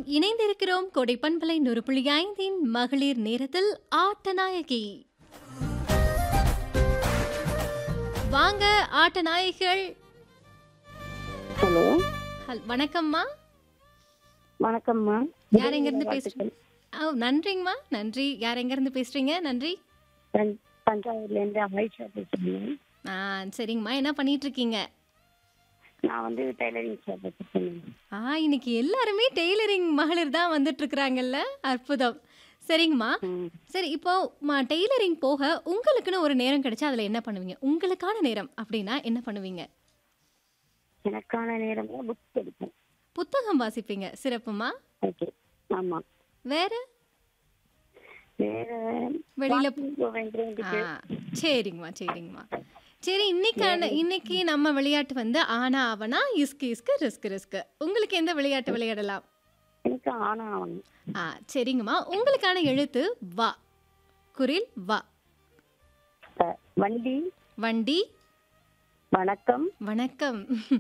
இணைந்திருக்கிறோம் கொடை பண்பலை நூறு புள்ளி ஐந்தின் மகளிர் நேரத்தில் ஆட்டநாயகி வாங்க ஆட்டநாயகிகள் ஹலோ ஹல்- வணக்கம்மா வணக்கம்மா யார் எங்க இருந்து பேசுறீங்க ஓ நன்றிங்கம்மா நன்றி யார் எங்க இருந்து பேசுறீங்க நன்றி தஞ்- தஞ்சாவூர்ல இருந்து ஆயிஷா பேசுறேன் ஆ சரிங்கம்மா என்ன பண்ணிட்டு இருக்கீங்க நான் வந்து டெய்லரிங் ஷாப் வச்சிருக்கேன் ஆ இன்னைக்கு எல்லாருமே டெய்லரிங் மகளிர் தான் வந்துட்டு இருக்கிறாங்கல்ல அற்புதம் சரிங்கம்மா ம். சரி இப்போ ம- டெய்லரிங் போக உங்களுக்குன்னு ஒரு நேரம் கிடைச்சா அதுல என்ன பண்ணுவீங்க உங்களுக்கான நேரம் அப்படின்னா என்ன பண்ணுவீங்க எனக்கான நேரம்ல புக் படிப்பேன் புத்தகம் வாசிப்பீங்க சிறப்புமா ஓகே ஆமா வேற வேற வெளியில walking போவேன் ground-க்கு. ஆ, சரிங்கம்மா சரிங்கம்மா சரி இன்னைக்கான இன்னைக்கு நம்ம விளையாட்டு வந்து ஆனா அவனா இஸ்கு இஸ்கு ரிஸ்க் ரிஸ்க் உங்களுக்கு எந்த விளையாட்டு விளையாடலாம் எனக்கு ஆனா ஆகணும் ஆ சரிங்கம்மா உங்களுக்கான எழுத்து வா குரில் வா அஹ், வண்டி வண்டி வணக்கம் வணக்கம்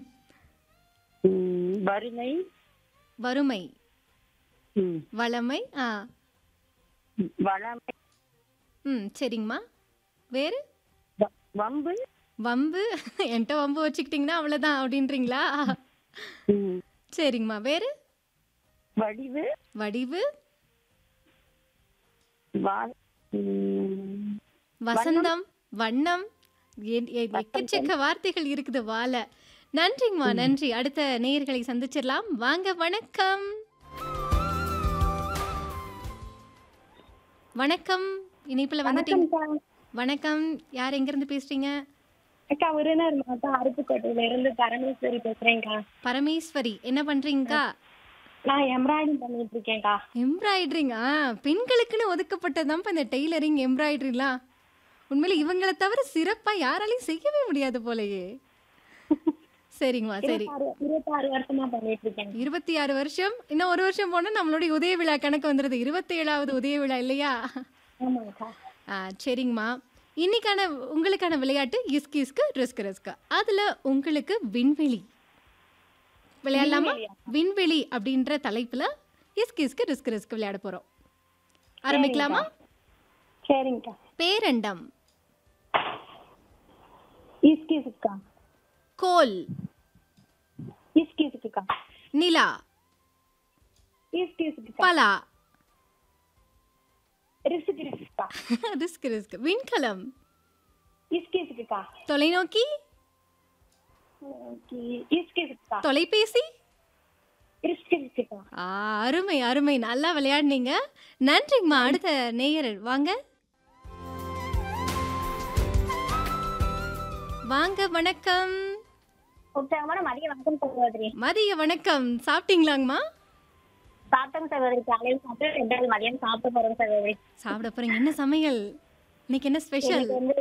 ம், வறுமை வறுமை ம், வளமை ஆ வளமை ம் சரிங்கம்மா வேறு வ- வம்பு வம்பு என்கிட்ட வம்பு வச்சுக்கிட்டிங்கன்னா அவ்வளோதான் அப்படின்றீங்களா ம், சரிங்கம்மா வேறு வடிவு வடிவு வா- ம், வசந்தம் வண்ணம் எ- எ- எக்கச்சக்க வார்த்தைகள் இருக்குது வாழ நன்றிங்கம்மா நன்றி அடுத்த நேயர்களை சந்திச்சிடலாம் வாங்க வணக்கம் வணக்கம் இணைப்புல வந்துட்டீங்க வணக்கம் யார் எங்க இருந்து பேசுறீங்க அக்கா விருதுநகர் மாவட்டம் அருப்புக்கோட்டையில இருந்து பரமேஸ்வரி பேசுறேன்க்கா பரமேஸ்வரி என்ன பண்றீங்கக்கா நான் எம்ப்ராய்டிங் பண்ணிட்டு இருக்கேன்க்கா எம்ப்ராய்டரிங் ஆ பெண்களுக்குன்னு ஒதுக்கப்பட்டதான்ப்பா இந்த டெய்லரிங் எம்ப்ராய்டரிலாம் உண்மையில இவங்களை தவிர சிறப்பா யாராலையும் செய்யவே முடியாது போலயே சரிங்கம்மா சரி இருபத்தாறு இருபத்தாறு வருஷமா பண்ணிட்டு இருக்கேன் இருபத்தி ஆறு வருஷம் இன்னும் ஒரு வருஷம் போனா நம்மளுடைய உதய விழா கணக்கு வந்துடுது இருபத்தி ஏழாவது உதய விழா இல்லையா ஆமாக்கா ஆ சரிங்கம்மா இன்னைக்கான உங்களுக்கான விளையாட்டு இஸ்கு இஸ்கு ரிஸ்க் ரிஸ்க் அதுல உங்களுக்கு விண்வெளி விளையாடலாமா விண்வெளி அப்படின்ற தலைப்புல இஸ்கு இஸ்கு ரிஸ்க் ரிஸ்க் விளையாட போறோம் ஆரம்பிக்கலாமா சரிங்கக்கா பேரண்டம் இஸ்கிஸுக்கா கோல் இஸ்கிஸுக்குக்கா நிலா இஸ்கிஸுக்குக்கா பலா ரிசுக்கு ரிசுக்கா ரிஸ்க் ரிஸ்க் விண்கலம் இஸ்கிஸுக்குக்கா தொலைநோக்கி இஸ்கிஸுக்கா தொலைபேசி ரிஸ்கு ரிசுக்கா ஆ, அருமை அருமை நல்லா விளையாடுனீங்க நன்றிங்கம்மா அடுத்த நேயர் வாங்க வாங்க வணக்கம் உற்சாகமான மதிய வணக்கம் சகோதரி மதிய வணக்கம் சாப்பிட்டீங்களாங்கம்மா சாப்பிட்டோம் சகோதரி காலையில் சாப்பிட்டு ரெண்டாவது மதியம் சாப்பிட போறோம் சகோதரி சாப்பிட போறீங்க என்ன சமையல் இன்னைக்கு என்ன ஸ்பெஷல் இன்னைக்கு வந்து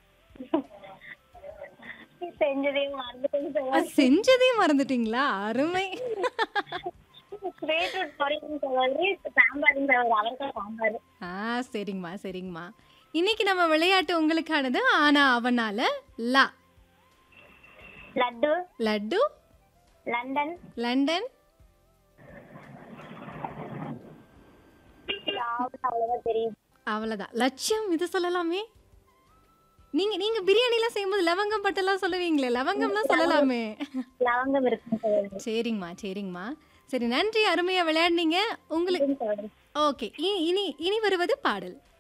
செஞ்சதையும் மறந்துட்டேன் சகோதரி செஞ்சதையும் மறந்துட்டீங்களா அருமை பீட்ரூட் பொரியல் சகோதரி சாம்பாரும் சகோதரி அவருக்கும் சாம்பார் ஆ சரிங்கம்மா சரிங்கம்மா இன்னைக்கு நம்ம விளையாட்டு உங்களுக்கானது ஆனா அவனால லா லட்டு லட்டு லண்டன் லண்டன் அவ்வளவுதான் தெரியும் அவ்வளோதான் லட்சியம் இது சொல்லலாமே நீங்க நீங்க பிரியாணிலாம் செய்யும்போது லவங்கம் பட்டெல்லாம் சொல்லுவீங்களே லவங்கம்லாம் சொல்லலாமே லவங்கம் இருக்கும் சகோதரி சரிங்கம்மா சரிங்கம்மா சரி நன்றி அருமையா விளையாடுனீங்க உங்களுக்கு சகோதரி ஓகே இனி இனி வருவது பாடல்